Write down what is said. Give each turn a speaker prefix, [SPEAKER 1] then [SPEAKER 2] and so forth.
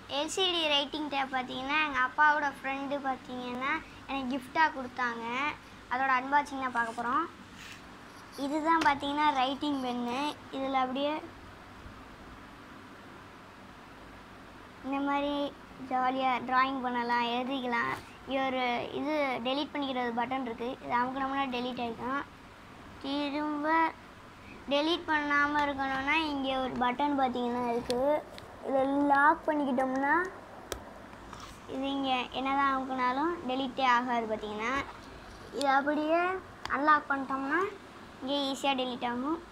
[SPEAKER 1] LCD writing tape பார்த்தீங்கன்னா எங்கள் அப்பாவோட ஃப்ரெண்டு பார்த்தீங்கன்னா எனக்கு கிஃப்டாக கொடுத்தாங்க அதோட அன்பாக்சிங் தான் பார்க்க போகிறோம் இதுதான் பார்த்தீங்கன்னா ரைட்டிங் பென்னு இதில் அப்படியே இந்த மாதிரி ஜாலியாக ட்ராயிங் பண்ணலாம் எழுதிக்கலாம் இது ஒரு இது டெலீட் பண்ணிக்கிறது பட்டன் இருக்குது இது அமுக்குனோம்னா டெலீட் ஆகிக்கும் திரும்ப டெலீட் பண்ணாமல் இருக்கணும்னா இங்கே ஒரு பட்டன் பார்த்தீங்கன்னா இருக்குது இதை லாக் பண்ணிக்கிட்டோம்னா இது இங்கே என்னதான் அமுக்குனாலும் டெலீட்டே ஆகாது பார்த்தீங்கன்னா இது அப்படியே அன்லாக் பண்ணிட்டோம்னா இங்கே ஈஸியாக டெலீட் ஆகும்